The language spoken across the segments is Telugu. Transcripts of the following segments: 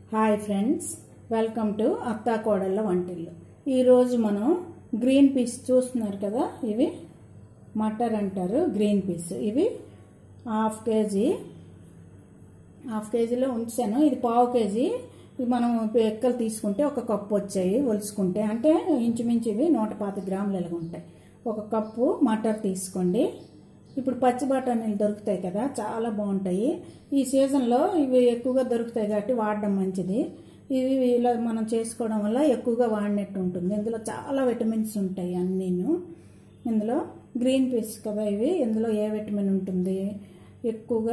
హాయ్ ఫ్రెండ్స్ వెల్కమ్ టు అత్తా కోడళ్ళ వంటిల్లు ఈరోజు మనం గ్రీన్ పీస్ చూస్తున్నారు కదా ఇవి మటర్ అంటారు గ్రీన్ పీస్ ఇవి హాఫ్ కేజీ హాఫ్ కేజీలో ఉంచాను ఇది పావు కేజీ ఇది మనం ఎక్కలు తీసుకుంటే ఒక కప్పు వచ్చాయి ఒలుచుకుంటే అంటే ఇంచుమించు ఇవి నూట పాతి గ్రాములు ఎలాగ ఉంటాయి ఒక కప్పు మటర్ తీసుకోండి ఇప్పుడు పచ్చి బఠానీలు దొరుకుతాయి కదా చాలా బాగుంటాయి ఈ సీజన్లో ఇవి ఎక్కువగా దొరుకుతాయి కాబట్టి వాడడం మంచిది ఇవి ఇలా మనం చేసుకోవడం వల్ల ఎక్కువగా వాడినట్టు ఉంటుంది ఇందులో చాలా విటమిన్స్ ఉంటాయి అన్నీను ఇందులో గ్రీన్ పీస్ కదా ఇవి ఇందులో ఏ విటమిన్ ఉంటుంది ఎక్కువగా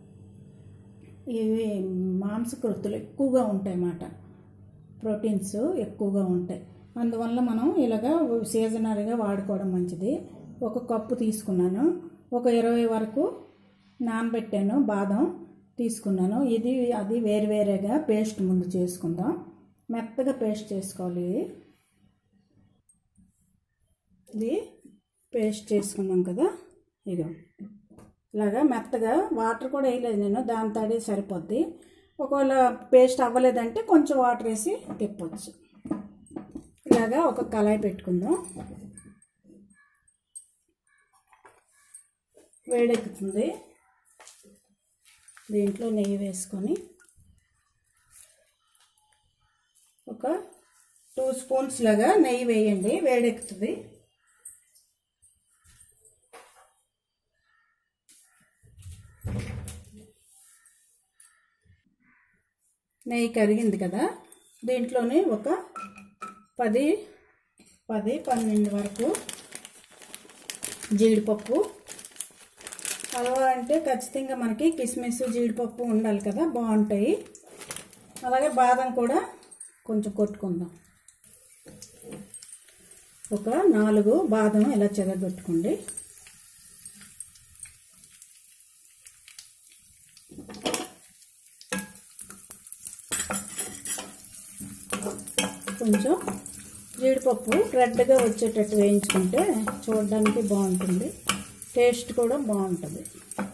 ఇవి మాంసకృతులు ఎక్కువగా ఉంటాయి అన్నమాట ప్రోటీన్స్ ఎక్కువగా ఉంటాయి అందువల్ల మనం ఇలాగా సీజనరీగా వాడుకోవడం మంచిది ఒక కప్పు తీసుకున్నాను ఒక ఇరవై వరకు నానబెట్టాను బాదం తీసుకున్నాను ఇది అది వేరువేరేగా పేస్ట్ ముందు చేసుకుందాం మెత్తగా పేస్ట్ చేసుకోవాలి ఇది ఇది పేస్ట్ చేసుకున్నాం కదా ఇగో ఇలాగా మెత్తగా వాటర్ కూడా వేయలేదు నేను దాని తడి సరిపోద్ది ఒకవేళ పేస్ట్ అవ్వలేదంటే కొంచెం వాటర్ వేసి తిప్పొచ్చు ఇలాగా ఒక కళాయి పెట్టుకుందాం వేడెక్కుతుంది దీంట్లో నెయ్యి వేసుకొని ఒక టూ స్పూన్స్ లాగా నెయ్యి వేయండి వేడెక్కుతుంది నెయ్యి కరిగింది కదా దీంట్లోనే ఒక పది పది పన్నెండు వరకు జీడిపప్పు హల్వా అంటే ఖచ్చితంగా మనకి కిస్మిస్ జీడిపప్పు ఉండాలి కదా బాగుంటాయి అలాగే బాదం కూడా కొంచెం కొట్టుకుందాం ఒక నాలుగు బాదం ఇలా చెదగొట్టుకోండి కొంచెం జీడిపప్పు రెడ్గా వచ్చేటట్టు వేయించుకుంటే చూడడానికి బాగుంటుంది టేస్ట్ కూడా బాగుంటుంది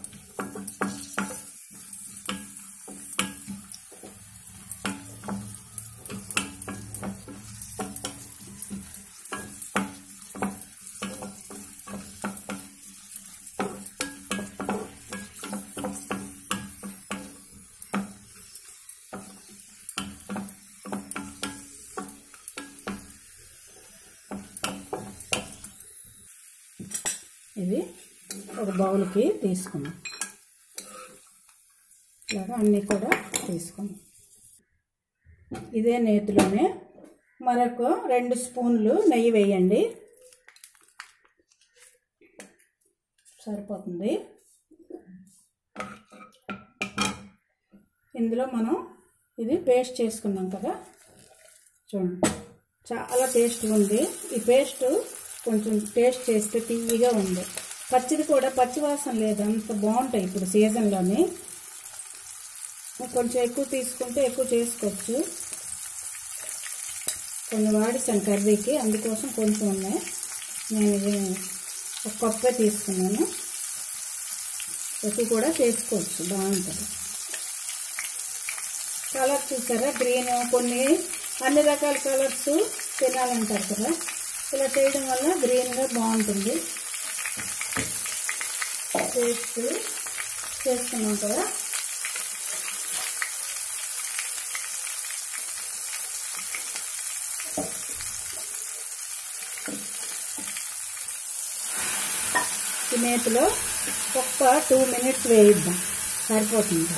ఇవి ఒక బౌల్కి తీసుకున్నాం ఇలాగా అన్నీ కూడా తీసుకున్నాం ఇదే నేతిలోనే మరొక రెండు స్పూన్లు నెయ్యి వేయండి సరిపోతుంది ఇందులో మనం ఇది పేస్ట్ చేసుకున్నాం కదా చూడండి చాలా టేస్ట్గా ఉంది ఈ పేస్ట్ కొంచెం టేస్ట్ చేస్తే తీయగా ఉంది పచ్చిది కూడా పచ్చి వాసన లేదు అంత బాగుంటాయి ఇప్పుడు సీజన్లోని కొంచెం ఎక్కువ తీసుకుంటే ఎక్కువ చేసుకోవచ్చు కొన్ని వాడిస్తాను కర్రీకి అందుకోసం కొంచెం ఉన్నాయి నేను ఇది ఒక కప్పే తీసుకున్నాను ఎక్కువ కూడా చేసుకోవచ్చు బాగుంటుంది కలర్ చూసారా గ్రీన్ కొన్ని అన్ని రకాల కలర్స్ తినాలంటారు కదా ఇలా చేయడం వల్ల గ్రీన్గా బాగుంటుంది పేస్ట్ చేసుకున్నాం కదా ఈ నేతిలో ఒక్క టూ మినిట్స్ వేయిద్దాం సరిపోతుంది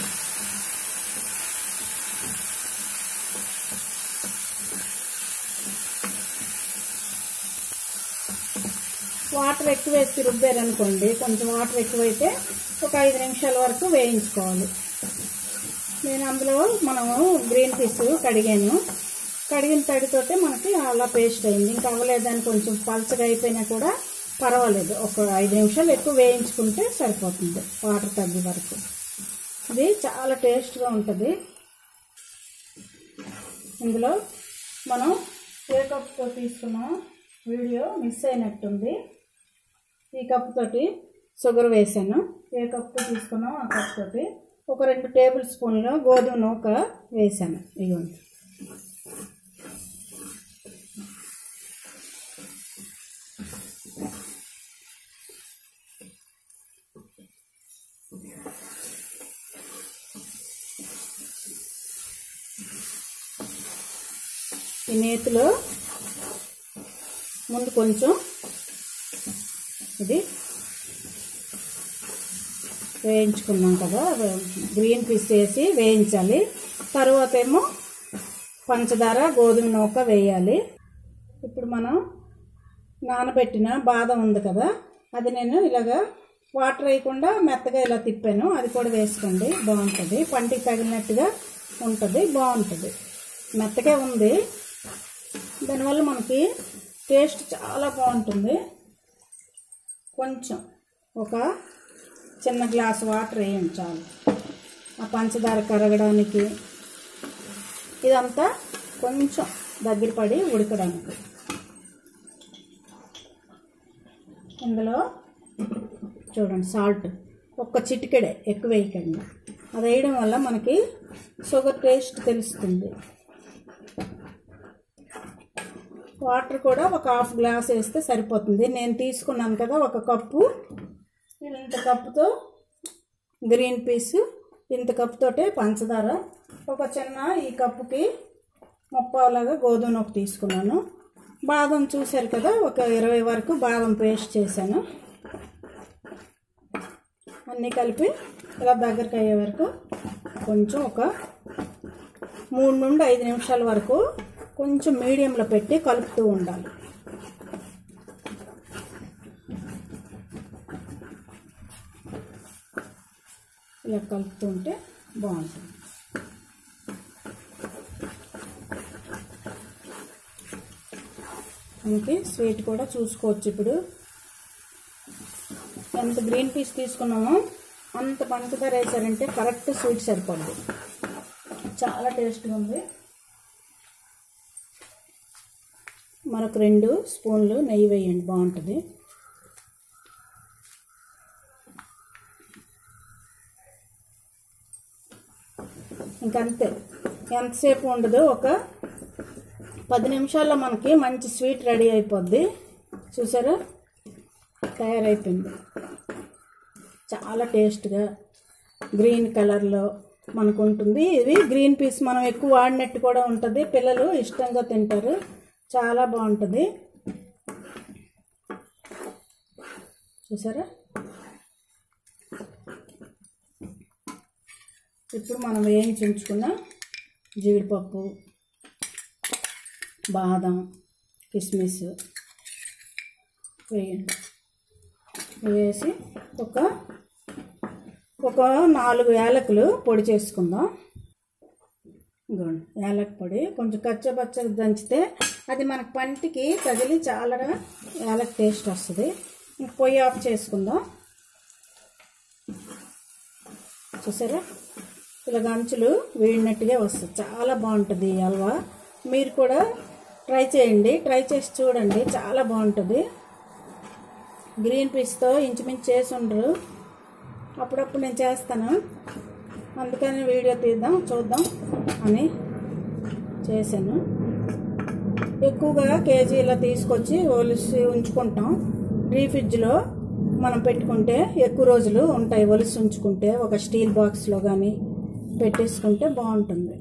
వాటర్ ఎక్కువ వేసి రుబ్బారనుకోండి కొంచెం వాటర్ ఎక్కువైతే ఒక ఐదు నిమిషాల వరకు వేయించుకోవాలి నేను అందులో మనము గ్రీన్ పీస్ కడిగాను కడిగిన తడితోటే మనకి అలా పేస్ట్ అయింది ఇంకా అవ్వలేదని కొంచెం పల్చగా అయిపోయినా కూడా పర్వాలేదు ఒక ఐదు నిమిషాలు ఎక్కువ వేయించుకుంటే సరిపోతుంది వాటర్ తగ్గే వరకు ఇది చాలా టేస్ట్గా ఉంటుంది ఇందులో మనం ఏ కప్తో తీసుకున్నాం వీడియో మిస్ అయినట్టుంది ఈ కప్పు తోటి షుగర్ వేసాను ఏ కప్పు తీసుకున్నాం ఆ కప్పు తోటి ఒక రెండు టేబుల్ స్పూన్లు గోధుమ నూక వేసాను ఇదిగోండి ఈ నేతిలో ముందు కొంచెం ఇది వేయించుకున్నాం కదా గ్రీన్ పీస్ వేసి వేయించాలి తర్వాత ఏమో పంచదార గోధుమ నూక వేయాలి ఇప్పుడు మనం నానబెట్టిన బాదం ఉంది కదా అది నేను ఇలాగా వాటర్ వేయకుండా మెత్తగా ఇలా తిప్పాను అది కూడా వేసుకోండి బాగుంటుంది పంటికి తగిలినట్టుగా ఉంటుంది బాగుంటుంది మెత్తగా ఉంది దానివల్ల మనకి టేస్ట్ చాలా బాగుంటుంది కొంచెం ఒక చిన్న గ్లాస్ వాటర్ వేయండి చాలు ఆ పంచదార కరగడానికి ఇదంతా కొంచెం దగ్గర పడి ఉడకడానికి ఇందులో చూడండి సాల్ట్ ఒక్క చిటికెడే ఎక్కువ వేయకండి అది వేయడం వల్ల మనకి షుగర్ టేస్ట్ తెలుస్తుంది వాటర్ కూడా ఒక హాఫ్ గ్లాస్ వేస్తే సరిపోతుంది నేను తీసుకున్నాను కదా ఒక కప్పు ఇంత కప్పుతో గ్రీన్ పీస్ ఇంత కప్పుతోటే పంచదార ఒక చిన్న ఈ కప్పుకి ముప్పావులాగా గోధుమ నొక్కు తీసుకున్నాను బాదం చూశారు కదా ఒక ఇరవై వరకు బాదం పేస్ట్ చేశాను అన్నీ కలిపి ఇలా దగ్గరికి అయ్యే వరకు కొంచెం ఒక మూడు నుండి ఐదు నిమిషాల వరకు కొంచెం మీడియంలో పెట్టి కలుపుతూ ఉండాలి ఇలా కలుపుతూ ఉంటే బాగుంటుంది మనకి స్వీట్ కూడా చూసుకోవచ్చు ఇప్పుడు ఎంత గ్రీన్ పీస్ తీసుకున్నామో అంత పంచదార వేసారంటే కరెక్ట్ స్వీట్ సరిపోద్ది చాలా టేస్ట్గా ఉంది మరొక రెండు స్పూన్లు నెయ్యి వేయండి బాగుంటుంది ఇంకంతే ఎంతసేపు ఉండదు ఒక పది నిమిషాల్లో మనకి మంచి స్వీట్ రెడీ అయిపోద్ది చూసారా తయారైపోయింది చాలా టేస్ట్గా గ్రీన్ కలర్లో మనకు ఉంటుంది ఇది గ్రీన్ పీస్ మనం ఎక్కువ వాడినట్టు కూడా ఉంటుంది పిల్లలు ఇష్టంగా తింటారు చాలా బాగుంటుంది చూసారా ఇప్పుడు మనం వేయించి ఉంచుకున్న జీడిపప్పు బాదం కిస్మిస్ వేయండి వేసి ఒక ఒక నాలుగు యాలకులు పొడి చేసుకుందాం ఇదిగోండి యాలక్ పొడి కొంచెం కచ్చపచ్చగా దంచితే అది మనకి పంటికి తగిలి చాలా యాలక్ టేస్ట్ వస్తుంది ఇంక పొయ్యి ఆఫ్ చేసుకుందాం చూసారా ఇలా గంచులు వేడినట్టుగా వస్తుంది చాలా బాగుంటుంది ఈ హల్వా మీరు కూడా ట్రై చేయండి ట్రై చేసి చూడండి చాలా బాగుంటుంది గ్రీన్ పీస్తో ఇంచుమించు చేసి ఉండరు అప్పుడప్పుడు నేను చేస్తాను అందుకని వీడియో తీద్దాం చూద్దాం అని చేశాను ఎక్కువగా కేజీలా తీసుకొచ్చి ఒలిసి ఉంచుకుంటాం డీ ఫ్రిడ్జ్లో మనం పెట్టుకుంటే ఎక్కువ రోజులు ఉంటాయి ఒలిసి ఉంచుకుంటే ఒక స్టీల్ బాక్స్లో కానీ పెట్టేసుకుంటే బాగుంటుంది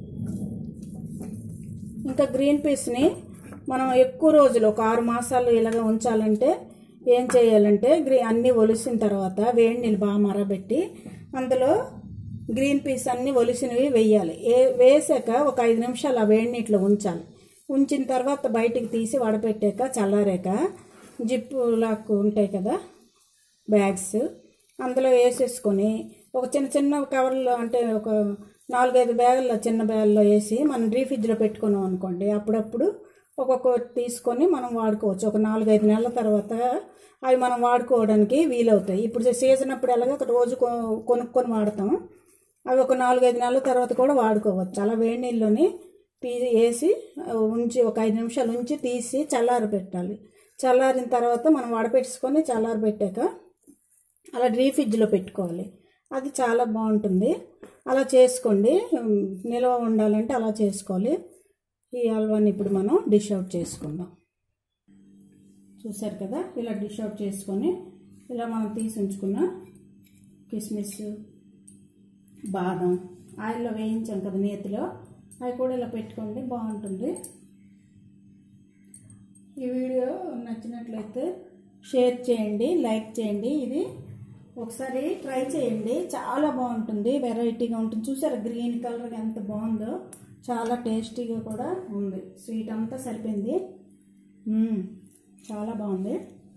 ఇంకా గ్రీన్ పీస్ని మనం ఎక్కువ రోజులు ఒక ఆరు మాసాలు ఇలాగ ఉంచాలంటే ఏం చేయాలంటే గ్రీ అన్నీ ఒలిసిన తర్వాత వేడి నీళ్ళు బాగా మరబెట్టి అందులో గ్రీన్ పీస్ అన్నీ ఒలిసినవి వేయాలి ఏ వేసాక ఒక ఐదు నిమిషాలు ఆ వేడి నీటిలో ఉంచాలి ఉంచిన తర్వాత బయటికి తీసి వడపెట్టాక చల్లారాక జిప్పు లాక్కు ఉంటాయి కదా బ్యాగ్స్ అందులో వేసేసుకొని ఒక చిన్న చిన్న కవర్లో అంటే ఒక నాలుగైదు బ్యాగుల్లో చిన్న బ్యాగుల్లో వేసి మనం డీ ఫ్రిడ్జ్లో పెట్టుకున్నాం అనుకోండి అప్పుడప్పుడు ఒక్కొక్క తీసుకొని మనం వాడుకోవచ్చు ఒక నాలుగైదు నెలల తర్వాత అవి మనం వాడుకోవడానికి వీలవుతాయి ఇప్పుడు సీజన్ అప్పుడు ఎలాగో ఒక రోజు కొ- కొనుక్కొని వాడతాం అవి ఒక నాలుగైదు నెలల తర్వాత కూడా వాడుకోవచ్చు అలా వేడి నీళ్ళని తీ వేసి ఉంచి ఒక ఐదు నిమిషాలు ఉంచి తీసి చల్లారి పెట్టాలి చల్లారిన తర్వాత మనం వడపెట్టుకొని చల్లారి పెట్టాక అలా డీ ఫ్రిడ్జ్లో పెట్టుకోవాలి అది చాలా బాగుంటుంది అలా చేసుకోండి ఉమ్, నిల్వ ఉండాలంటే అలా చేసుకోవాలి ఈ హల్వాని ఇప్పుడు మనం డిష్ అవుట్ చేసుకుందాం చూసారు కదా ఇలా డిష్ అవుట్ చేసుకొని ఇలా మనం తీసి ఉంచుకున్న కిస్మిస్ బాదం ఆయిల్లో వేయించాం కదా నేతిలో అవి కూడా ఇలా పెట్టుకోండి బాగుంటుంది ఈ వీడియో నచ్చినట్లయితే షేర్ చేయండి లైక్ చేయండి ఇది ఒకసారి ట్రై చేయండి చాలా బాగుంటుంది వెరైటీగా ఉంటుంది చూసారా గ్రీన్ కలర్ ఎంత బాగుందో చాలా టేస్టీగా కూడా ఉంది స్వీట్ అంతా సరిపోయింది మ్మ్. చాలా బాగుంది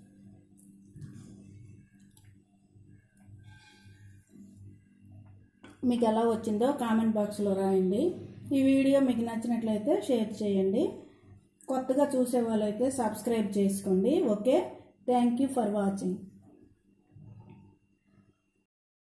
మీకు ఎలా వచ్చిందో కామెంట్ బాక్స్లో రాయండి ఈ వీడియో మీకు నచ్చినట్లయితే షేర్ చేయండి కొత్తగా చూసే వాళ్ళైతే సబ్స్క్రైబ్ చేసుకోండి okay thank you for watching